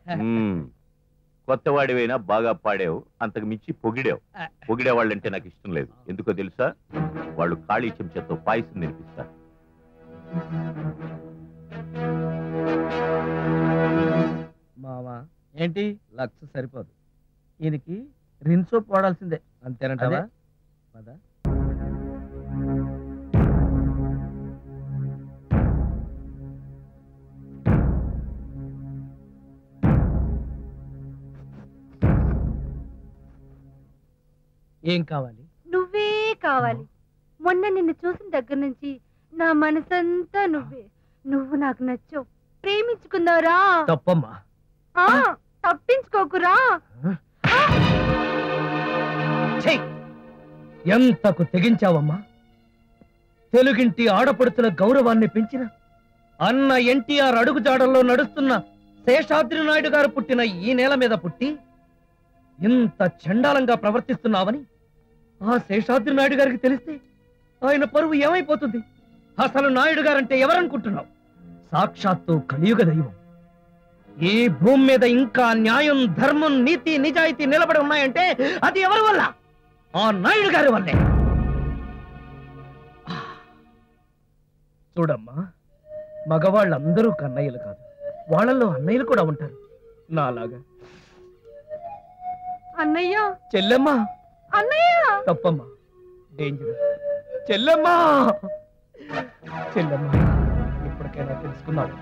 మ్మ్. కొత్తవాడివైనా బాగా పాడావు అంతకు మించి పొగిడావు పొగిడే వాళ్ళంటే నాకు ఇష్టం లేదు ఎందుకో తెలుసా వాళ్ళు ఖాళీ చెంచాతో పాయసం తినిపిస్తారు మావా ఏంటి లక్ష సరిపోదు ఈయనకి రిన్సో పోడాల్సిందే అంతేనంటావా అదే. పద. ఏం కావాలి నువ్వే కావాలి మొన్న నిన్ను చూసిన దగ్గర నుంచి నా మనసంతా నువ్వే నువ్వు నాకు నచ్చావు ప్రేమించుకుందారా తప్పమ్మా ఆ, తప్పించుకోకురా చెయ్ ఎంతకు తెగించావమ్మా తెలుగింటి ఆడపడుతుల గౌరవాన్ని పెంచిన అన్న ఎన్టీఆర్ అడుగుజాడల్లో నడుస్తున్న శేషాద్రి నాయుడు గారు పుట్టిన ఈ నేల మీద పుట్టి ఇంత చండాలంగా ప్రవర్తిస్తున్నావని ఆ శేషాద్రి నాయుడు గారికి తెలిస్తే ఆయన పరువు ఏమైపోతుంది అసలు నాయుడు గారంటే ఎవరనుకుంటున్నావు సాక్షాత్తు కలియుగ దైవం ఈ భూమి మీద ఇంకా న్యాయం ధర్మం నీతి నిజాయితీ నిలబడి ఉన్నాయంటే అది ఎవరి వల్ల ఆ నాయుడు గారి వల్లే చూడమ్మా మగవాళ్ళందరూ కన్నయ్యలు కాదు వాళ్ళల్లో అన్నయ్యలు కూడా ఉంటారు నాలాగా అన్నయ్య చెల్లెమ్మా అన్నయ్య తప్పమ్మా డేంజర్ చెల్లెమ్మా చెల్లెమ్మా ఇప్పటికైనా తెలుసుకున్నావు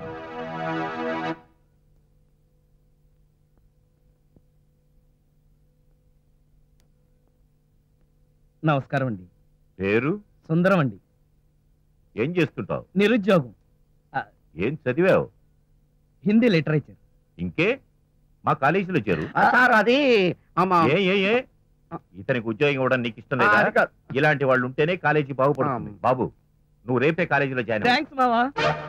నమస్కారం అండి పేరు సుందరం అండి ఏం చేస్తుంటావు నిరుద్యోగం ఏం చదివావు హిందీ లిటరేచర్ ఇంకే మా కాలేజీలో చేరు సార్ అది అమ్మా ఏ ఏ ఏ ఇతనికి ఉద్యోగం ఇవ్వడం నీకు ఇష్టం లేదా ఇలాంటి వాళ్ళు ఉంటేనే కాలేజీ బాగుపడుతుంది బాబు నువ్వు రేపే కాలేజీలో జాయిన్ అవ్వు. థ్యాంక్స్ మావా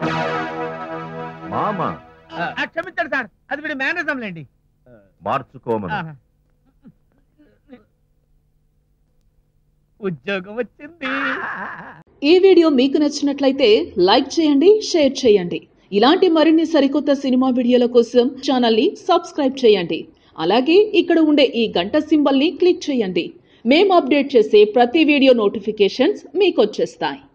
మామ క్షమించండి సార్ అది వీడి మేనేజం లేండి మార్చుకోమను ఉద్యోగం వచ్చింది ఈ వీడియో మీకు నచ్చినట్లయితే లైక్ చేయండి షేర్ చేయండి ఇలాంటి మరిన్ని సరికొత్త సినిమా వీడియోల కోసం ఛానల్ని సబ్స్క్రైబ్ చేయండి అలాగే ఇక్కడ ఉండే ఈ గంట సింబల్ని క్లిక్ చేయండి మేము అప్డేట్ చేసే ప్రతి వీడియో నోటిఫికేషన్స్ మీకు వచ్చేస్తాయి